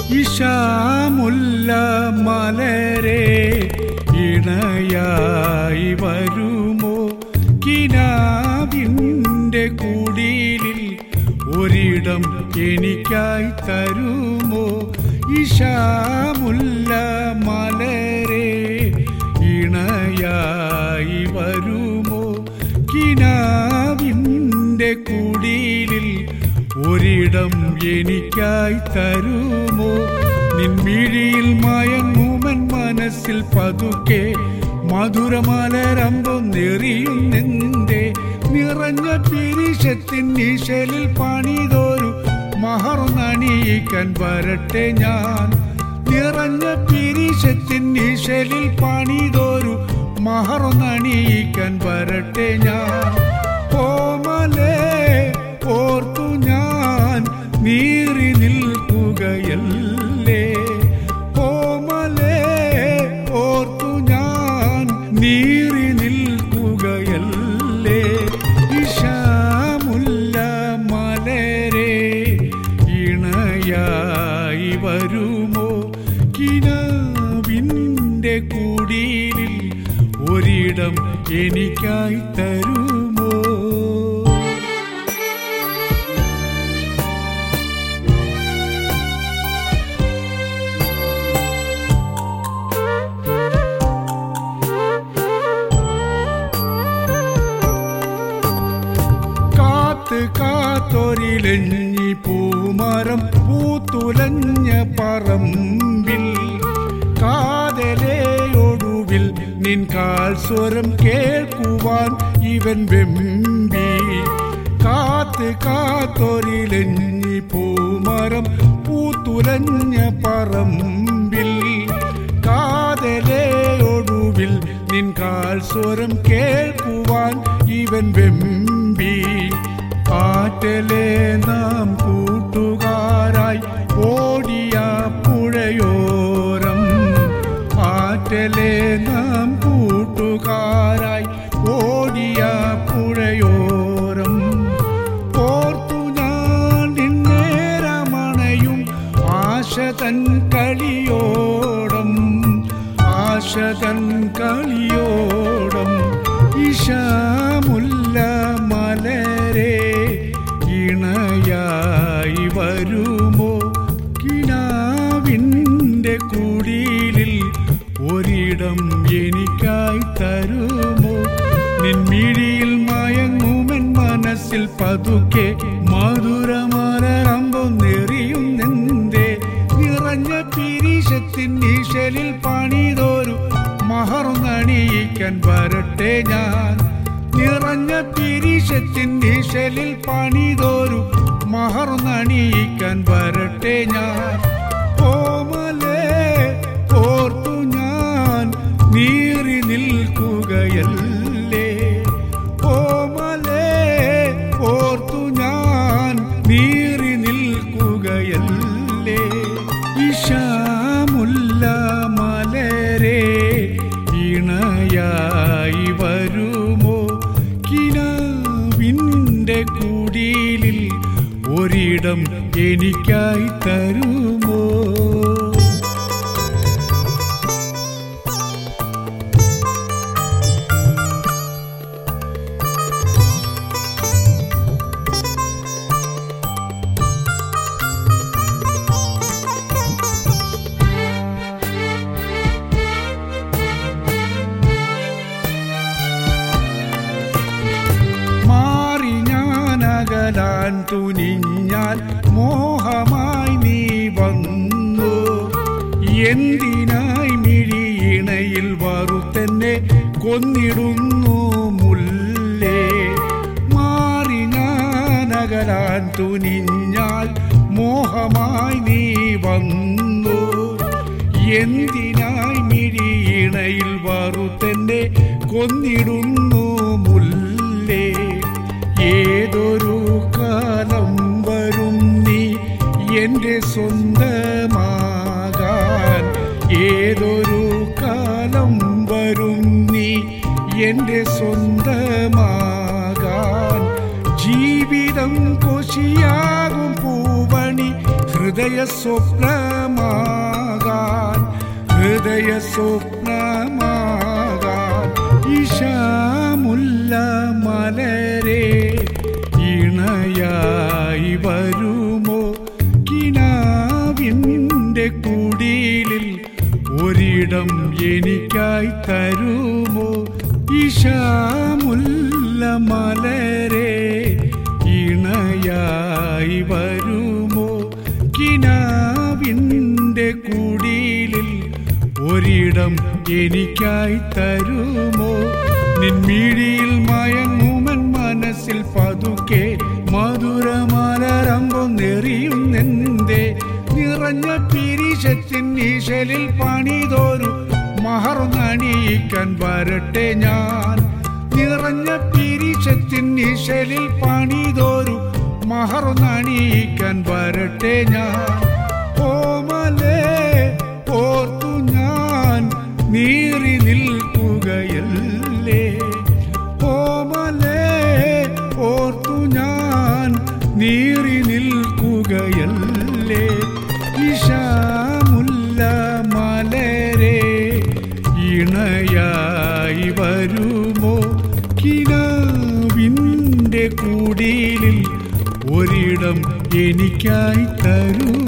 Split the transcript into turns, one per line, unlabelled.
ഇഷാമുല്ല മലരെ ഇണയായി വരുമോ കിനാവിൻ്റെ കുടിലിൽ ഒരിടം എനിക്കായി തരുമോ ഇഷാമുല്ല മലരെ ഇണയായി വരുമോ കിനാവിൻ്റെ കുടിലിൽ ഒരിടം എനിക്കായി തരുമോ നിൻമിഴിയിൽ മയങ്ങുമൻ മനസ്സിൽ പതുക്കെ മധുരമലരമ്പം നെറിയുന്നെന്തേ നിറഞ്ഞ പിരിശത്തിൻ നിശലിൽ പണിതൊരു മഹർ നണിയിക്കാൻ വരട്ടെ ഞാൻ നിറഞ്ഞ പിരിശത്തിൻ നിശലിൽ പണിതൊരു മഹർ നണിയിക്കാൻ വരട്ടെ ഞാൻ കോമലേ ഓർത്തു ഞാൻ നീറി നിൽക്കുകയല്ലേ കോമലേ ഓർത്തു ഞാൻ നീറി നിൽക്കുകയല്ലേ ഇഷാമുല്ല മലരെ ഇണയായി വരുമോ കിനാവിൻ്റെ കുടിലിൽ ഒരിടം എനിക്കായി തരുമോ കാത്ത് കാത്തൊരിലഞ്ഞി പൂമരം പൂത്തുലഞ്ഞ പറമ്പിൽ കാതലേ ഒടുവിൽ നിൻ കാൽ സ്വരം കേൾക്കുവാൻ ഇവൻ വെമ്പി കാത്ത് കാത്തൊരിലഞ്ഞി പൂമരം പൂത്തുലഞ്ഞ പറമ്പിൽ കാതലേ ഒടുവിൽ നിൻ കാൽ സ്വരം കേൾക്കുവാൻ ഇവൻ വെമ്പി ആറ്റലെ നാം കൂട്ടുകാരായി ഓടിയ പുഴയോരം ആറ്റലെ നാം കൂട്ടുകാരായി ഓടിയ പുഴയോരം ഓർത്തു ഞാൻ നിന്നേരമണയും ആശ തൻ കളിയോടം ആശ തൻ കളിയോടം ഇഷാമുല്ല മലരെ ഇണയായി വരുമോ കിനാവിൻ്റെ കുടിലിൽ ഒരിടം എനിക്കായി തരുമോ നിൻമിഴിയിൽ മയങ്ങുമൻ മനസ്സിൽ പതുക്കെ മധുരമലരമ്പം നെറിയുന്നെന്തേ നിറഞ്ഞ പിരീശത്തിൻ നിശലിൽ പണിതൊരു മഹർ നണിയിക്കാൻ വരട്ടെ ഞാൻ നിറഞ്ഞ പിരീശത്തിൻ നിശലിൽ പണിതൊരു മഹർ നണിയിക്കാൻ വരട്ടെ ഞാൻ കോമലേ ഓർത്തു ഞാൻ നീറി നിൽക്കുകയല്ലേ കോമലേ ഓർത്തു ഞാൻ നീറി നിൽക്കുകയല്ലേ ഇഷാമുല്ല മലരെ ഇണയായി വരുമോ കിനാവിൻ്റെ കുടിലിൽ ഒരിടം എനിക്കായി തരുമോ മാറി ഞാൻ അകലാൻ തുനിഞ്ഞാൽ മോഹമായി നീ വന്നു എന്തിനായി മിഴിയിണയിൽ വറുത്തെന്നെ കൊന്നിടുന്നു മുല്ലേ മാറി ഞാൻ അകലാൻ തുനിഞ്ഞാൽ മോഹമായി നീ വന്നു എന്തിനായി മിഴിയിണയിൽ വറുത്തെന്നെ കൊന്നിടുന്നു മുല്ലേ ഏതൊരു കാലം വരും നീ എൻ്റെ സ്വന്തമാകാൻ ഏതൊരു കാലം വരും നീ എൻ്റെ സ്വന്തമാകാൻ ജീവിതം കൊശിയാകും പൂവണി ഹൃദയ സ്വപ്നമാകാൻ ഹൃദയ സ്വപ്നമാകാൻ ഇഷാമുല്ല മലരെ ഇണയായി വരുമോ കിനാവിൻ്റെ കുടിലിൽ ഒരിടം എനിക്കായി തരുമോ ഇഷാമുല്ല മലരെ ഇണയായി വരുമോ കിനാവിൻ്റെ കുടിലിൽ ഒരിടം എനിക്കായി തരുമോ നിൻമിഴിയിൽ മയങ്ങുമൻ മനസ്സിൽ പതുക്കെ മധുരമലരമ്പം നെറിയുന്നെന്തേ നിറഞ്ഞ പിരിശത്തിൻ ഈശലിൽ പണിതോരു മഹർന്നണിയിക്കാൻ വരട്ടെ ഞാൻ നിറഞ്ഞ പിരിശത്തിൻ ഈശലിൽ പണിതോരു മഹർന്നണിയിക്കാൻ വരട്ടെ ഞാൻ ഓമലേ ഓർത്തു ഞാൻ നീറി നിൽക്കുകയല്ലേ ഓമലേ ഓർത്തു ഞാൻ നീറി നിൽക്കുകയല്ലേ ഇഷാമുല്ല മലരെ ഇണയായി വരുമോ കിനാവിൻ്റെ കുടിലിൽ ഒരിടം എനിക്കായി തരൂ